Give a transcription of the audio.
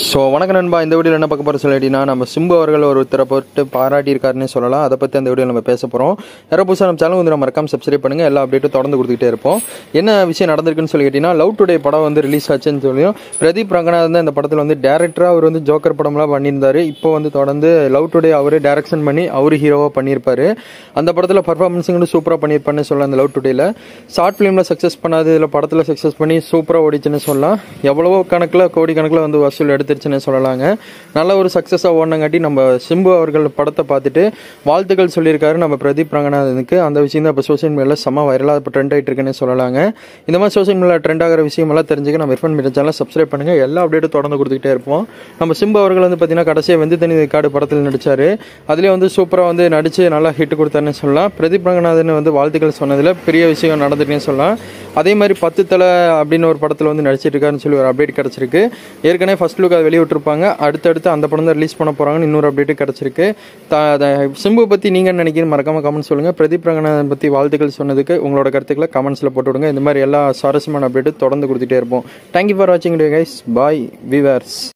so வணக்கம் நண்பா இந்த வீடியோவில் என்ன பார்க்க போகிற சொல்லிட்டீங்கன்னா நம்ம சிம்பு அவர்கள் ஒருத்தரை போட்டு பாராட்டியிருக்காருன்னு சொல்லலாம் அதை பற்றி அந்த வீடியோவில் நம்ம பேச போகிறோம் யாரோ புதுசாக நம்ம சேனல் வந்து நம்ம மறக்காம சப்ஸ்கிரைப் பண்ணுங்கள் எல்லா அப்டேட்டும் தொடர்ந்து கொடுத்துக்கிட்டே இருப்போம் என்ன விஷயம் நடந்திருக்குன்னு சொல்லி கேட்டிங்கன்னா லவ் டுடே படம் வந்து ரிலீஸ் ஆச்சுன்னு சொல்லியும் பிரதீப் ரங்கநாதன் தான் இந்த படத்தில் வந்து டேரக்டராக அவர் வந்து ஜோக்கர் படம்லாம் பண்ணியிருந்தாரு இப்போ வந்து தொடர்ந்து லவ் டுடே அவரே டேரக்ஷன் பண்ணி அவர் ஹீரோவாக பண்ணியிருப்பாரு அந்த படத்தில் பர்ஃபார்மன்ஸுங்க சூப்பராக பண்ணியிருப்பான்னு சொல்லலாம் அந்த லவ் டுடேல ஷார்ட் ஃபிலிமில் சக்ஸஸ் பண்ணாது இதில் படத்தில் சக்ஸஸ் பண்ணி சூப்பராக ஓடிச்சுன்னு சொல்லலாம் எவ்வளவோ கணக்கில் கோடி கணக்கில் வந்து வசூல் எடுத்துருச்சுன்னு சொல்லலாங்க நல்ல ஒரு சக்ஸஸாக ஓடினங்காட்டி நம்ம சிம்பு அவர்கள் படத்தை பார்த்துட்டு வாழ்த்துக்கள் சொல்லியிருக்காரு நம்ம பிரதீப் ரங்கநாதனுக்கு அந்த விஷயம் தான் இப்போ சோஷியல் மீடியாவில் செம்ம வைரலாக இப்போ ட்ரெண்ட் ஆகிட்டு இருக்குன்னு சொல்லலாங்க இந்த மாதிரி சோஷியல் மீடியாவில் ட்ரெண்ட் ஆகிற விஷயமெல்லாம் தெரிஞ்சுக்க நம்ம இர்ஃபன் மீடியா சேனல் சப்ஸ்கிரைப் பண்ணுங்கள் எல்லா அப்டேட்டும் தொடர்ந்து கொடுத்துக்கிட்டே இருப்போம் நம்ம சிம்பு அவர்கள் வந்து பார்த்தீங்கன்னா கடைசியாக வெந்து தனி காடு படத்தில் நடித்தார் அதுலேயே வந்து சூப்பராக வந்து நடித்து நல்லா ஹிட் கொடுத்தாருன்னு சொல்லலாம் பிரதீப் ரங்கநாதன் வந்து வாழ்த்துக்கள் சொன்னதில் பெரிய விஷயம் நடந்துட்டுன்னு சொல்லலாம் அதே மாதிரி பத்து தலை அப்படின்னு ஒரு படத்தில் வந்து நடிச்சிட்டு இருக்காருன்னு சொல்லி ஒரு அப்டேட் கிடச்சிருக்கு ஏற்கனவே ஃபர்ஸ்ட் லுக் அதை வெளியிட்டிருப்பாங்க அடுத்தடுத்து அந்த படம் தான் ரிலீஸ் பண்ண போகிறாங்கன்னு இன்னொரு அப்டேட்டு கிடச்சிருக்கு சிம்பு பற்றி நீங்கள் என்ன நினைக்கிறீங்க மறக்காம கமெண்ட் சொல்லுங்கள் பிரதீப் ரங்கநாதன் பற்றி வாழ்த்துக்கள் சொன்னதுக்கு உங்களோட கருத்துக்களை கமெண்ட்ஸில் போட்டு விடுங்க இந்த மாதிரி எல்லா சுவாரஸ்யமான அப்டேட்டும் தொடர்ந்து கொடுத்துட்டே இருப்போம் தேங்க்யூ ஃபார் வாட்சிங் டே கைஸ் பாய் விவர்ஸ்